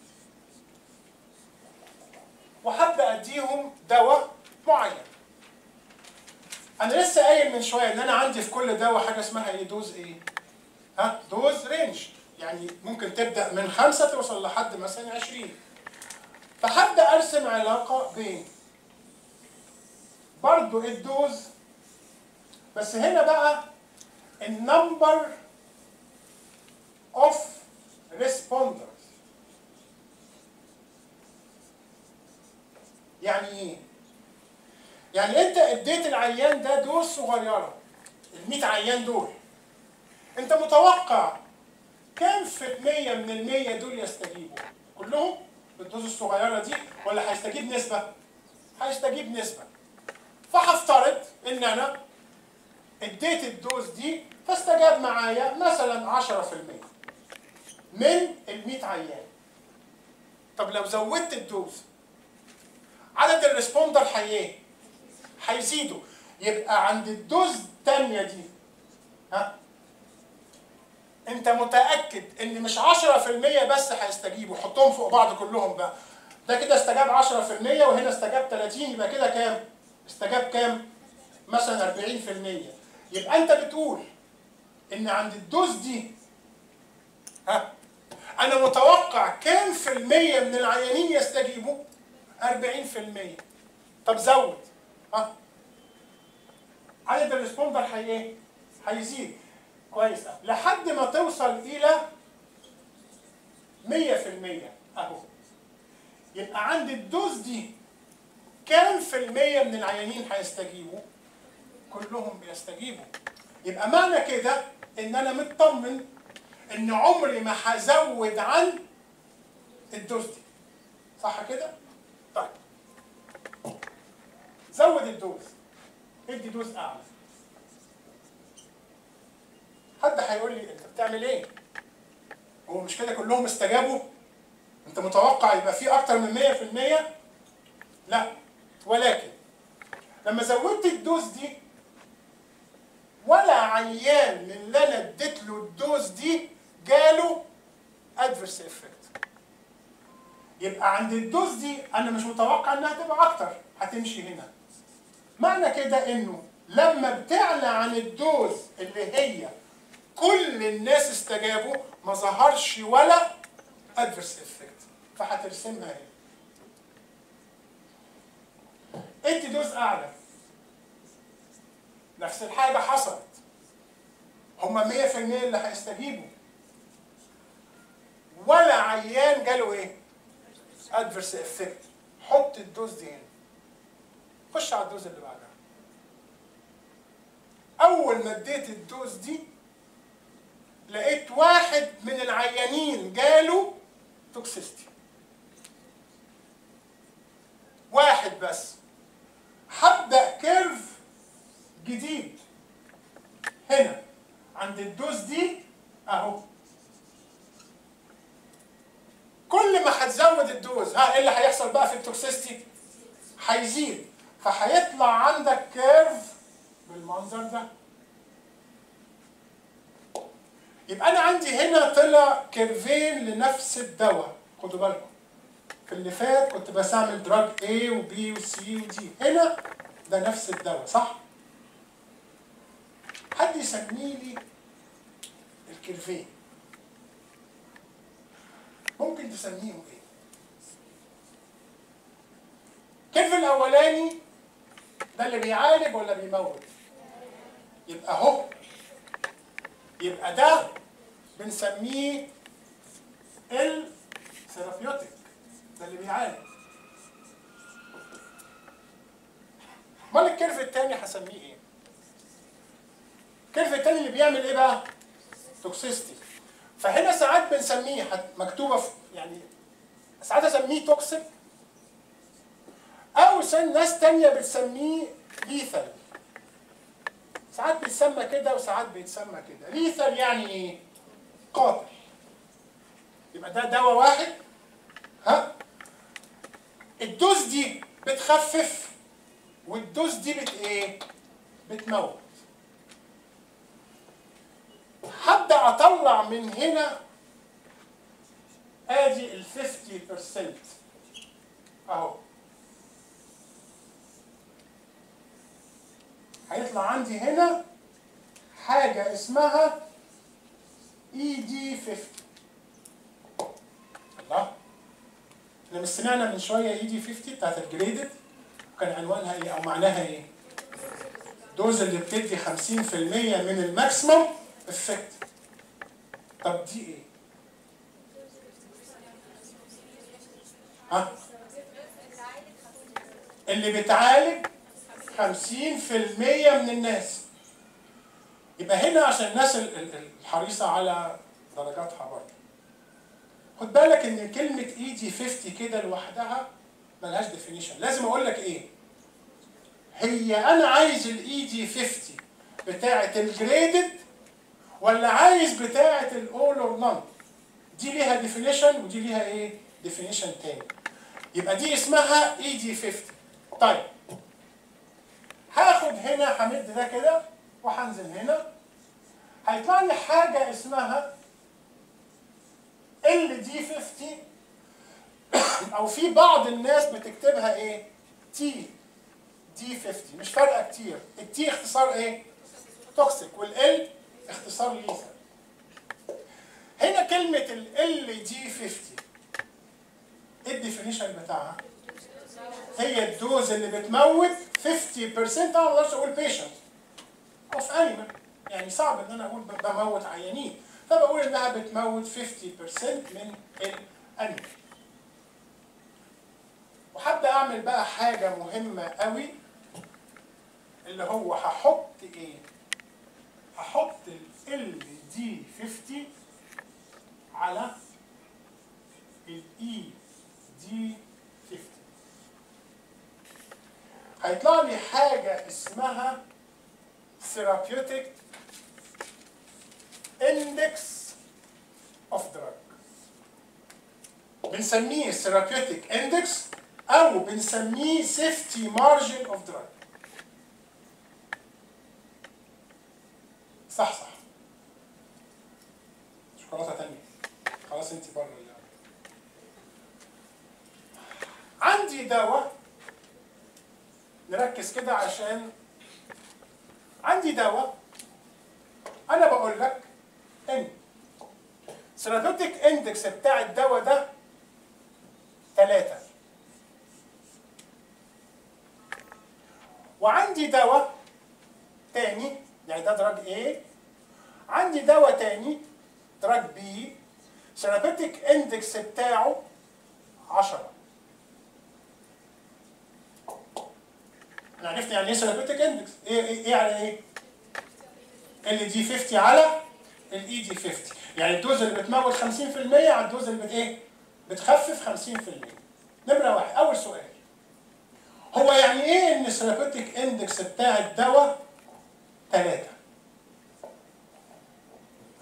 وهبدا اديهم دواء معين انا لسه قايل من شويه ان انا عندي في كل دواء حاجه اسمها ايه دوز ايه ها دوز رينج يعني ممكن تبدا من خمسة توصل لحد مثلا 20 فهبدا ارسم علاقه بين برضو الدوز بس هنا بقى النمبر اوف ريسبوندرز يعني ايه؟ يعني انت اديت العيان ده دوز صغيره ال 100 عيان دول انت متوقع كام في المية من المية دول يستجيبوا؟ كلهم بالدوز الصغيرة دي ولا هيستجيب نسبة؟ هيستجيب نسبة فهفترض ان انا اديت الدوز دي فاستجاب معايا مثلا 10% من ال 100 عيان طب لو زودت الدوز عدد الريسبوندر هي ايه؟ هيزيدوا يبقى عند الدوز الثانيه دي ها انت متاكد ان مش 10% بس هيستجيبوا حطهم فوق بعض كلهم بقى ده كده استجاب 10% وهنا استجاب 30 يبقى كده كام؟ استجاب كام؟ مثلا 40% يبقى انت بتقول ان عند الدوز دي ها انا متوقع كام في المية من العيانين يستجيبوا؟ 40% طب زود ها عدد الريسبوندر هي ايه؟ هيزيد كويس أوي. لحد ما توصل الى 100% اهو يبقى عند الدوز دي كام في المية من العيانين هيستجيبوا؟ كلهم بيستجيبوا يبقى معنى كده ان انا مطمن ان عمري ما هزود عن الدوز دي صح كده؟ طيب زود الدوز ادي دوز اعلى حد هيقول لي انت بتعمل ايه؟ هو مش كده كلهم استجابوا؟ انت متوقع يبقى في اكتر من 100%؟ لا ولكن لما زودت الدوز دي ولا عيان من اللي انا اديت له الدوز دي جاله ادفرس افكت يبقى عند الدوز دي انا مش متوقع انها تبقى اكتر هتمشي هنا معنى كده انه لما بتعلى عن الدوز اللي هي كل الناس استجابوا ما ظهرش ولا ادفرس افكت فهترسمها هنا ادي دوز اعلى نفس الحاجه حصلت هما 100% اللي هيستجيبوا ولا عيان جاله ايه؟ ادفرس افكت حط الدوز دي هنا خش على الدوز اللي بعدها اول ما اديت الدوز دي لقيت واحد من العيانين جاله توكسيستي واحد بس هبدا كيرف جديد هنا عند الدوز دي اهو كل ما هتزود الدوز ها ايه اللي هيحصل بقى في التوكسيستي هيزيد فهيطلع عندك كيرف بالمنظر ده يبقى انا عندي هنا طلع كيرفين لنفس الدواء خدوا بالكم في اللي فات كنت بستعمل دراج A و B و C و D هنا ده نفس الدواء صح؟ حد يسميه لي الكيرفين ممكن تسميهم ايه؟ الكيرف الاولاني ده اللي بيعالج ولا بيموت؟ يبقى اهو يبقى ده بنسميه الثيرابيوتيك ده اللي بيعالج امال الكيرف التاني هسميه ايه؟ الكيرف التاني اللي بيعمل ايه بقى؟ توكسيستي فهنا ساعات بنسميه حت- مكتوبه في يعني ساعات اسميه توكسيك او سن ناس تانية بتسميه ليثل ساعات بيتسمى كده وساعات بيتسمى كده ليثل يعني ايه قاتل يبقى ده دواء واحد ها الدوز دي بتخفف والدوز دي بت ايه بتموت هبدا اطلع من هنا ادي ال 50% اهو هيطلع عندي هنا حاجة اسمها اي دي 50 الله احنا مش سمعنا من شوية اي دي 50 بتاعت الجريدد وكان عنوانها ايه او معناها ايه؟ دوز اللي بتدي 50% من الماكسيموم افكت طب دي ايه؟ ها؟ اللي بتعالج 50% من الناس يبقى هنا عشان الناس ال- ال- الحريصة على درجاتها برضه خد بالك ان كلمة اي دي 50 كده لوحدها ملهاش ديفينيشن لازم اقول لك ايه هي انا عايز الاي دي 50 بتاعة الجريدد ولا عايز بتاعة الاول اور نون دي ليها ديفينيشن ودي ليها ايه ديفينيشن تاني يبقى دي اسمها اي دي 50 طيب هاخد هنا همد ده كده وهنزل هنا هيطلع لي حاجه اسمها ال دي 50 او في بعض الناس بتكتبها ايه تي دي 50 مش فارقه كتير التي اختصار ايه توكسيك والال اختصار ليثر هنا كلمه ال دي 50 ايه الديفينيشن بتاعها هي الدوز اللي بتموت 50% انا ما اقدرش اقول بيشنت اوف انيمال يعني صعب ان انا اقول ب- بموت عيانين فبقول انها بتموت 50% من الانيمال وحابة اعمل بقى حاجة مهمة قوي اللي هو هحط ايه؟ هحط ال دي 50 على الاي دي 50 هيطلع لي حاجة اسمها therapeutic index of drug بنسميه therapeutic index أو بنسميه safety margin of drug صح صح شوكولاتة تانية خلاص انت بره اللعبة عندي دواء نركز كده عشان عندي دواء انا بقول لك ان ثيرابيوتيك اندكس بتاع الدواء ده ثلاثة وعندي دواء تاني يعني ده دراج A عندي دواء تاني دراج B ثيرابيوتيك اندكس بتاعه 10 احنا عرفنا يعني ايه ثيرابيوتيك اندكس ايه ايه ايه يعني ايه ال دي 50 على الاي دي 50 يعني الدوز اللي بتموت 50% على الدوز اللي بت ايه بتخفف 50% نمره واحد اول سؤال هو يعني ايه ان الثيرابيوتيك اندكس بتاع الدواء 3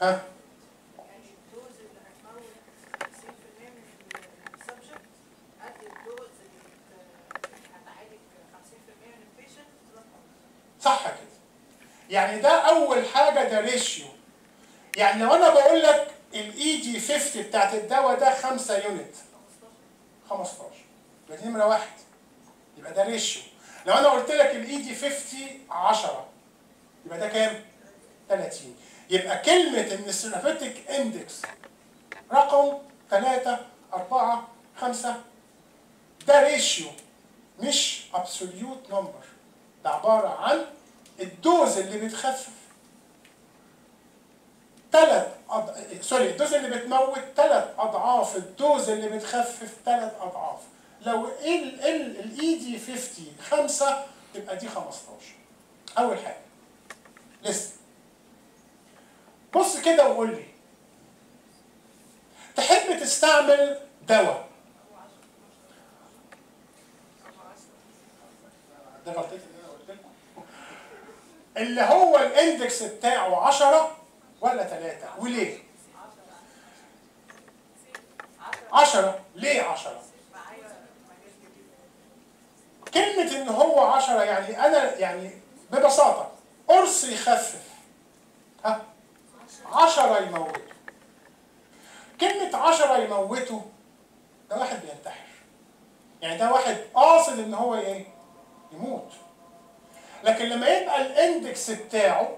ها يعني الدوز اللي هتموت 50% من السبجكت قد الدوز اللي بت- هتعالج 50% من البيشنت صح كده يعني ده اول حاجه ده ريشيو يعني لو انا بقول لك الاي دي 50 بتاعت الدواء ده 5 يونت 15 يبقى دي نمره واحد يبقى ده ريشيو لو انا قلت لك الاي دي 50 10 يبقى ده كام 30 يبقى كلمه ان السيرابيتك اندكس رقم 3 4 5 ده ريشيو مش ابسوليوت نمبر ده عباره عن الدوز اللي بتخفف ثلاث أض... سوري الدوز اللي بتموت ثلاث اضعاف الدوز اللي بتخفف ثلاث اضعاف لو ال ال الاي دي 50 5 يبقى دي 15 اول حاجه لسه بص كده وقول لي تحب تستعمل دواء ده غلطتي اللي انا قلت لكم اللي هو الاندكس بتاعه 10 ولا 3 وليه؟ 10 ليه 10 كلمة ان هو 10 يعني انا يعني ببساطة قرص يخفف ها 10 يموته كلمة 10 يموته ده واحد بينتحر يعني ده واحد قاصد ان هو ايه؟ يموت لكن لما يبقى الاندكس بتاعه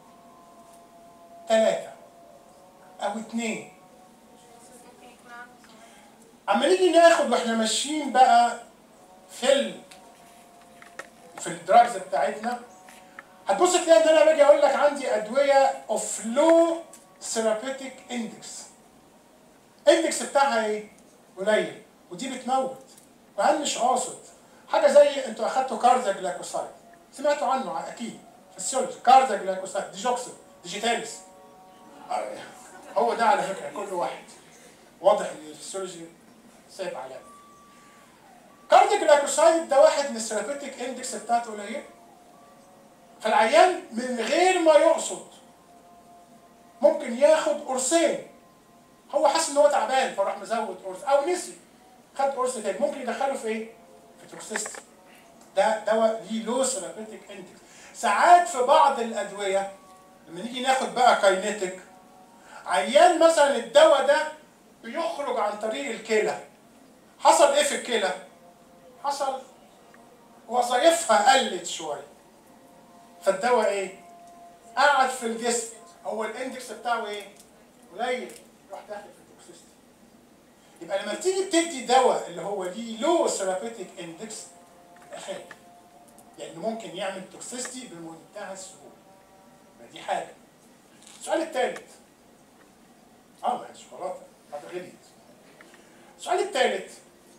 ثلاثة أو اتنين ممكن يكون عنده اما نيجي ناخد واحنا ماشيين بقى في ال... في الدراجز بتاعتنا هتبص تلاقي ان انا باجي اقول لك عندي ادويه اوف لو ثيرابيوتيك اندكس اندكس بتاعها ايه؟ قليل ودي بتموت وأنا مش قاصد حاجه زي انتوا اخدتوا كارزا جلايكوسايد سمعتوا عنه اكيد فيسيولوجي كارزا جلايكوسايد ديجوكسين ديجيتاليس آه، هو ده على فكره كل واحد واضح ان الفسيولوجي سايب علامه كاردياك جلايكوسايد ده واحد من الثيرابيوتيك اندكس بتاعته قليل فالعيان من غير ما يقصد ممكن ياخد قرصين هو حاسس ان هو تعبان فراح مزود قرص او نسي خد قرص تاني ممكن يدخله في ايه؟ في توكسيستي ده دواء ليه لو ثيرابيوتيك اندكس ساعات في بعض الادويه لما نيجي ناخد بقى كاينيتيك عيان مثلا الدواء ده بيخرج عن طريق الكلى حصل ايه في الكلى حصل وظائفها قلت شويه فالدواء ايه قعد في الجسم هو الاندكس بتاعه ايه قليل يروح داخل في التوكسيستي يبقى لما تيجي بتدي دواء اللي هو ليه لو ثيرابيوتيك اندكس يبقى خايف لانه ممكن يعمل توكسيستي بمنتهى السهوله يبقى دي حاجه السؤال الثالث اه ما هي الشوكولاته هذا غليت السؤال الثالث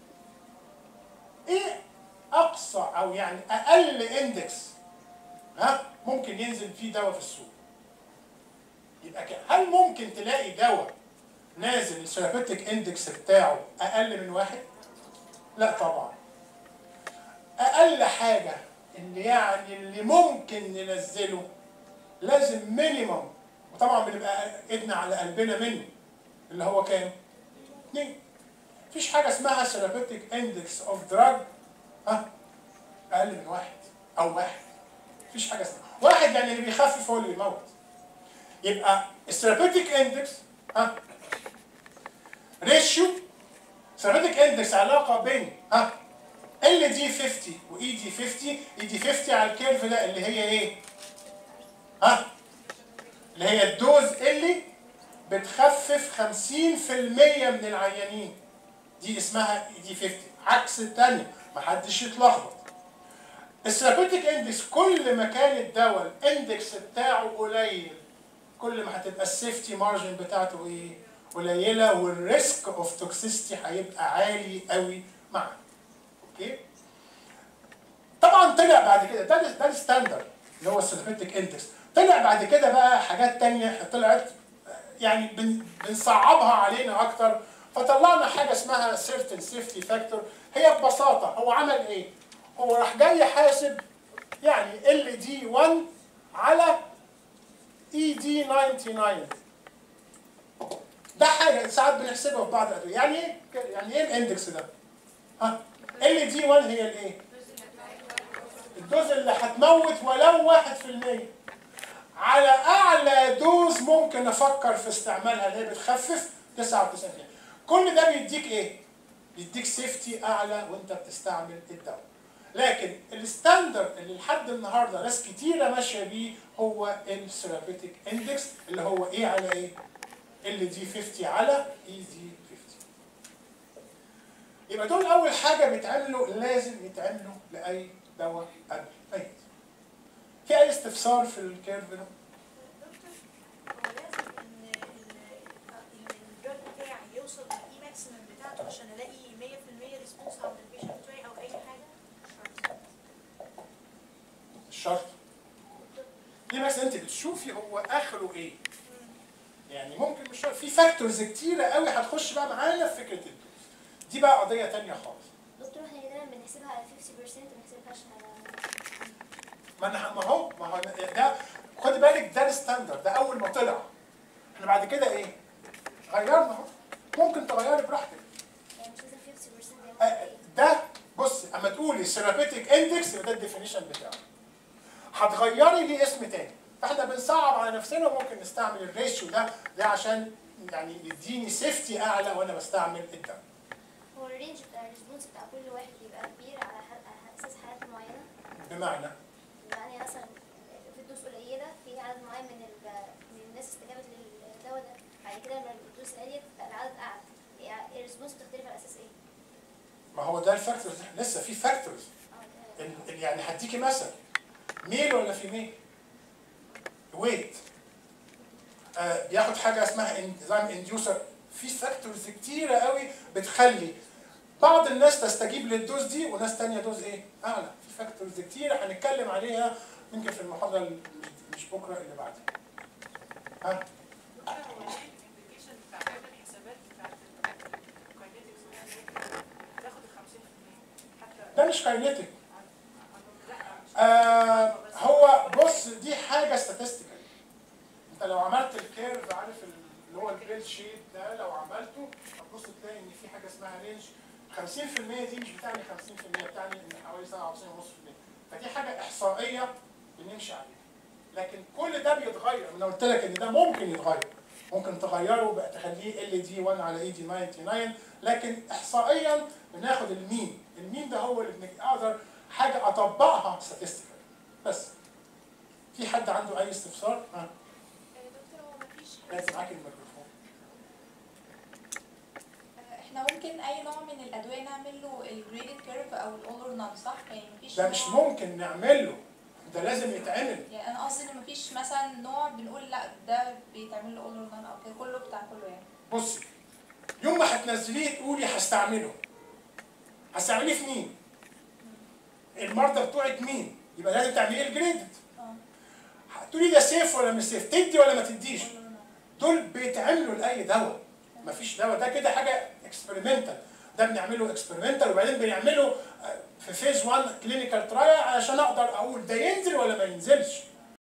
ايه اقصى او يعني اقل اندكس ها ممكن ينزل فيه دواء في السوق يبقى كده هل ممكن تلاقي دواء نازل الثيرابيوتيك اندكس بتاعه اقل من واحد لا طبعا اقل حاجه اللي يعني اللي ممكن ننزله لازم مينيمم وطبعا بنبقى ايدنا على قلبنا منه اللي هو كام؟ اثنين مفيش حاجه اسمها ثيرابيوتيك اندكس اوف دراج ها اقل من واحد او واحد مفيش حاجه اسمها واحد يعني اللي بيخفف هو اللي بيموت يبقى الثيرابيوتيك اندكس ها ريشيو ثيرابيوتيك اندكس علاقه بين ها ال دي 50 واي دي 50 اي دي 50 على الكيرف ده اللي هي ايه؟ ها اللي هي الدوز اللي بتخفف 50% من العيانين دي اسمها اي دي 50 عكس الثانيه محدش يتلخبط الثيرابيوتيك اندكس كل ما كان الدواء الاندكس بتاعه قليل كل ما هتبقى السيفتي مارجن بتاعته ايه قليله والريسك اوف توكسيستي هيبقى عالي قوي معاه اوكي طبعا طلع بعد كده ده ده الستاندرد اللي هو الثيرابيوتيك اندكس طلع بعد كده بقى حاجات تانية طلعت يعني بن بنصعبها علينا اكتر فطلعنا حاجه اسمها certain safety factor هي ببساطه هو عمل ايه؟ هو راح جاي حاسب يعني ال دي 1 على اي دي 99 حاجه ساعات بنحسبها في بعض الادويه يعني ايه يعني ايه الاندكس ده؟ ها ال دي 1 هي الايه؟ الدوز اللي هتموت ولو 1% على اعلى دوز ممكن افكر في استعمالها اللي هي بتخفف 99% كل ده بيديك ايه؟ بيديك سيفتي اعلى وانت بتستعمل الدواء لكن الستاندرد اللي لحد النهارده ناس كتيره ماشيه بيه هو الثيرابيوتيك اندكس اللي هو ايه على ايه؟ ال دي 50 على اي دي 50 يبقى دول اول حاجه بيتعملوا لازم يتعملوا لاي دواء قبل ما يدي. في اي استفسار في الكيرف ده؟ دكتور هو لازم ان ال- الدرج بتاعي يوصل للاي ماكسيمم بتاعته عشان الاقي 100% ريسبونس على البيشنت بتاعي او اي حاجه مش شرط دي بس انت بتشوفي هو اخره ايه يعني ممكن مش شرط في فاكتورز كتيره قوي هتخش بقى معانا في فكره الدوز دي بقى قضيه تانية خالص دكتور احنا دايما بنحسبها على 50% ما بنحسبهاش على ما انا ما هو ما هو ده خدي بالك ده الستاندرد ده اول ما طلع احنا بعد كده ايه غيرنا اهو ممكن تغيري براحتك يعني مش لازم 50% آه، ده ده بص اما تقولي ثيرابيوتيك اندكس يبقى ده الديفينيشن بتاعه هتغيري ليه اسم تاني فاحنا بنصعب على نفسنا وممكن نستعمل الريشيو ده ده عشان يعني يديني سيفتي اعلى وانا بستعمل الدم هو الرينج بتاع الريسبونس بتاع كل واحد بيبقى كبير على, ح- على اساس حالات معينه بمعنى يعني مثلا في الدوز قليله في عدد معين من ال- من الناس استجابت للدواء ده بعد كده لما الدوز قليت بقى العدد اعلى يعني الريسبونس بتختلف على اساس ايه؟ ما هو ده الفاكتورز لسه في فاكتورز اه ده- ال- ال- يعني هديكي مثل ميل ولا فيميل ويت آه بياخد حاجه اسمها انزيم انديوسر في فاكتورز كتيره قوي بتخلي بعض الناس تستجيب للدوز دي وناس تانية دوز ايه اعلى في فاكتورز كتيره هنتكلم عليها يمكن في المحاضره اللي مش بكره اللي بعدها ها دكتور هو الامبليكيشن بتاع كل الحسابات بتاعت الكاينetics تاخد ال 50% حتى ده مش كاينيتيك لا مش آه هو بص دي حاجه statistical انت لو عملت الكيرف عارف اللي هو البيل شيت ده لو عملته هتبص تلاقي ان في حاجه اسمها رينج 50% دي مش بتعني 50% بتعني ان حوالي 97.5% فدي حاجه احصائيه بنمشي عليها لكن كل ده بيتغير انا قلت لك ان ده ممكن يتغير ممكن تغيره بقى تخليه ال دي 1 على اي دي 99 لكن احصائيا بناخد المين المين ده هو اللي بنك- اقدر حاجه اطبقها statistical بس في حد عنده اي استفسار؟ ها دكتور هو مفيش لازم معاك الميكروفون احنا ممكن اي نوع من الادويه نعمل له الجريدد كيرف او الاول اور نون صح يعني مفيش ده مش نوع- ممكن نعمله ده لازم يتعمل يعني انا قصدي ان مفيش مثلا نوع بنقول لا ده بيتعمل له اول اور نون او كده كله بتاع كله يعني بصي يوم ما هتنزليه تقولي هستعمله هستعمليه في مين؟ المرضى بتوعك مين؟ يبقى لازم تعمليه الجريدد اه هتقولي ده سيف ولا مش سيف تدي ولا ما تديش all or none. دول بيتعملوا لاي دواء مفيش دواء ده كده حاجه اكسبيرمنتال ده بنعمله اكسبيرمنتال وبعدين بنعمله آه، في فيز 1 كلينيكال ترايل علشان اقدر اقول ده ينزل ولا ما ينزلش